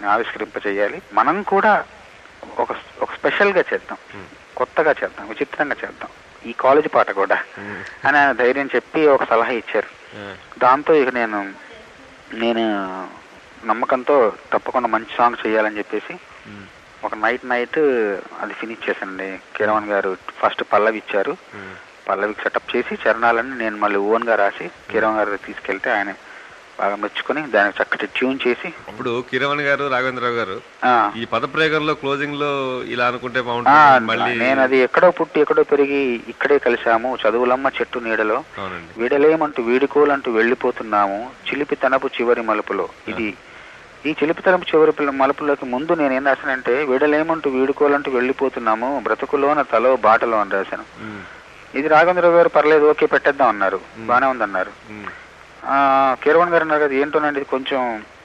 ఆవిష్కరింప చేయాలి మనం కూడా ఒక ఒక స్పెషల్ గా చేద్దాం ఉమ్. కొత్తగా చేద్దాం విచిత్రంగా చేద్దాం ఈ కాలేజ్ పాట కూడా ఉమ్. అని ఆయన ధైర్యం చెప్పి ఒక సలహా ఇచ్చారు ఆ. దాంతో ఇక నేను నేను నమ్మకంతో తప్పకుండా మంచి సాంగ్ చేయాలని చెప్పేసి ఉమ్. ఒక నైట్ నైట్ అది ఫినిష్ చేశానండి కిరవణ్ గారు ఫస్ట్ పల్లవి ఇచ్చారు ఉమ్. పల్లవికి సెటప్ చేసి చరణాలని నేను మళ్ళీ ఓన్ గా రాసి కిరణ్ గారు తీసుకెళ్తే ఆయన బాగా మెచ్చుకొని దానికి చక్కటి ట్యూన్ చేసి ఇప్పుడు కిరవణ్ గారు రాఘవేంద్రరావు గారు ఆ, ఈ పదప్రయోగంలో క్లోజింగ్ లో ఇలా అనుకుంటే ఆ, బాగుంటుంది మళ్ళీ నేను అది ఎక్కడో పుట్టి ఎక్కడో పెరిగి ఇక్కడే కలిశాము చదువులమ్మ చెట్టు నీడలో అవునండి వీడలేమంటూ వీడుకోలంటూ వెళ్ళిపోతున్నాము చిలిపి తనపు చివరి మలుపులో ఇది ఈ చిలిపి తనపు చివరి పిల్ల- మలుపులోకి ముందు నేను ఏం రాశానంటే వీడలేమంటూ వీడుకోలంటూ వెళ్ళిపోతున్నాము బ్రతుకులోన తలో బాటలో అని రాశాను ఉమ్. ఇది రాఘవేంద్ర గారు పర్లేదు ఓకే పెట్టేద్దాం అన్నారు బానే ఉందన్నారు ఉమ్. ఆ, కీరవణ్ గారు అన్నారు కదా ఏంటోనండి ఇది కొంచెం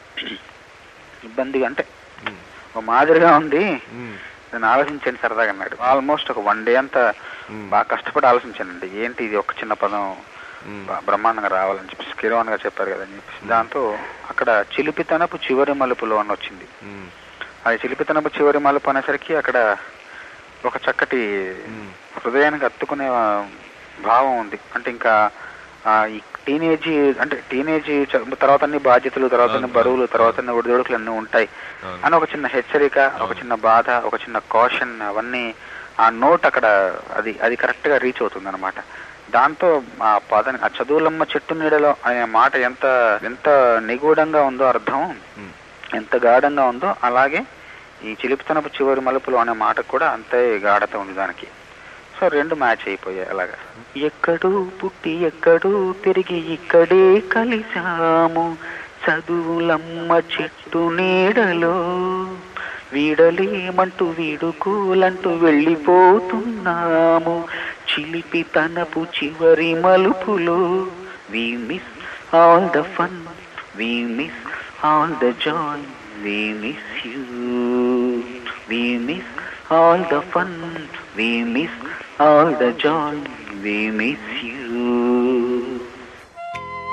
ఇబ్బందిగా అంటే ఉమ్. ఒక మాదిరిగా ఉంది ఉమ్. నేను ఆలోచించండి సరదాగా అన్నాడు ఆల్మోస్ట్ ఒక వన్ డే అంతా ఉమ్. బాగా కష్టపడి ఆలోచించానండి ఏంటి ఇది ఒక చిన్న పదం ఉమ్. బ- బ్రహ్మాండంగా రావాలని చెప్పేసి కిరవాణ్ గారు చెప్పారు కదా అని చెప్పేసి దాంతో అక్కడ చిలిపితనపు చివరి మలుపులో అని వచ్చింది ఉమ్. అది చిలిపితనపు చివరి మలుపు అనేసరికి అక్కడ ఒక చక్కటి ఉమ్. హృదయానికి హత్తుకునే ఆ, భావం ఉంది అంటే ఇంకా ఆ, ఈ టీనేజ్ అంటే టీనేజ్ తర్వాత అన్ని బాధ్యతలు తర్వాత అన్ని అవును, బరువులు అవును. తర్వాత అన్ని ఒడిదొడుకులు అన్నీ ఉంటాయి అవును. అని ఒక చిన్న హెచ్చరిక ఒక చిన్న బాధ ఒక చిన్న కాషన్ అవన్నీ ఆ నోట్ అక్కడ అది అది కరెక్ట్ గా రీచ్ అవుతుంది అనమాట దాంతో ఆ పదని ఆ చదువులమ్మ చెట్టు నీడలో అనే మాట ఎంత ఎంత నిగూఢంగా ఉందో అర్థం ఉమ్. ఎంత గాఢంగా ఉందో అలాగే ఈ చిలిపితనపు చివరి మలుపులు అనే మాటకు కూడా అంతే గాఢత ఉంది దానికి సో రెండు మ్యాచ్ అయిపోయాయి అలాగా ఎక్కడూ పుట్టి ఎక్కడూ పెరిగి ఇక్కడే కలిసాము చదువులమ్మ చెట్టు నీడలో వీడలేమంటూ వీడుకోలంటూ వెళ్ళిపోతున్నాము చిలిపి తనపు చివరి మలుపులో we miss all the fun we miss all the joy we miss you we miss all the fun we miss all the joy we miss you